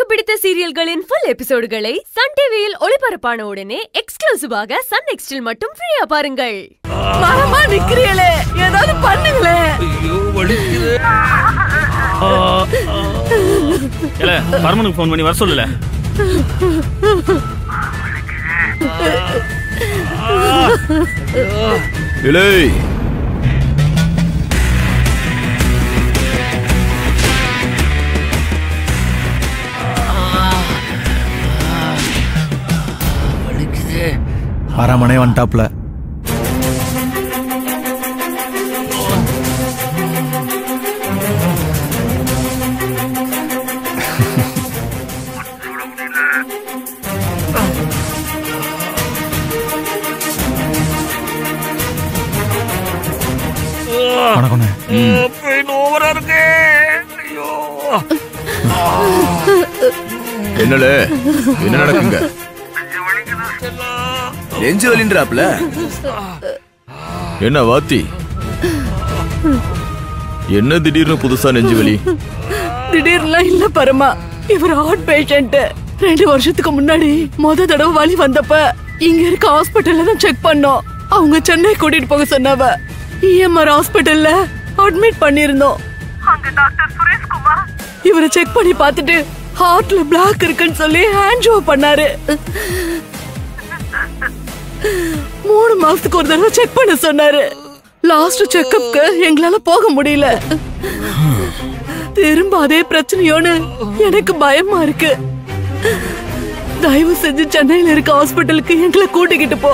பிடித்த சீரியல்களின் full எபிசோடுகளை Sun டிவியில் ஒளிபரப்பான உடனே எக்ஸ்க்ளூசிவாக சன் நெக்ஸ்டில் மட்டும் ஃப்ரீயா பாருங்கள் மரமா நிக்கிறீங்களே ஏதாவது பண்ணுங்களே ஐயோ வலிக்குது இல்ல பரமனுக்கு ஃபோன் பண்ணி வர சொல்லல இலே வலிக்குது அரமனை வந்துட்டாப்ல வணக்கண்ணே பெயின் ஓவரா இருக்கு ஐயோ என்னல என்ன நடக்குங்க நெஞ்சு வலின்றாப்ல என்ன வாத்தி என்ன திடீர்னு புதுசா நெஞ்சு வலி திடீர்லாம் இல்ல பரமா இவர் ஹார்ட் பேஷண்ட் ரெண்டு வருஷத்துக்கு முன்னாடி முத தடவை வலி வந்தப்ப இங்க இருக்க ஹாஸ்பிட்டல்ல தான் செக் பண்ணோம் அவங்க சென்னை கூட்டிட்டு போக சொன்னவ இஎம்ஆர் ஹாஸ்பிட்டல்ல அட்மிட் பண்ணிருந்தோம் அங்க டாக்டர் சுரேஷ்குமார் இவரை செக் பண்ணி பார்த்துட்டு ஹார்ட்ல பிளாக் இருக்குன்னு சொல்லி ஹேண்ட்ஜோ பண்ணாரு மூணு மாசத்துக்கு ஒரு தடவை செக் பண்ண சொன்னாரு லாஸ்ட் செக்கப்க்கு எங்களால போக முடியல திரும்ப அதே பிரச்சனையோன்னு எனக்கு பயமா இருக்கு தயவு செஞ்சு சென்னையில இருக்க ஹாஸ்பிட்டலுக்கு எங்களை கூட்டிக்கிட்டு போ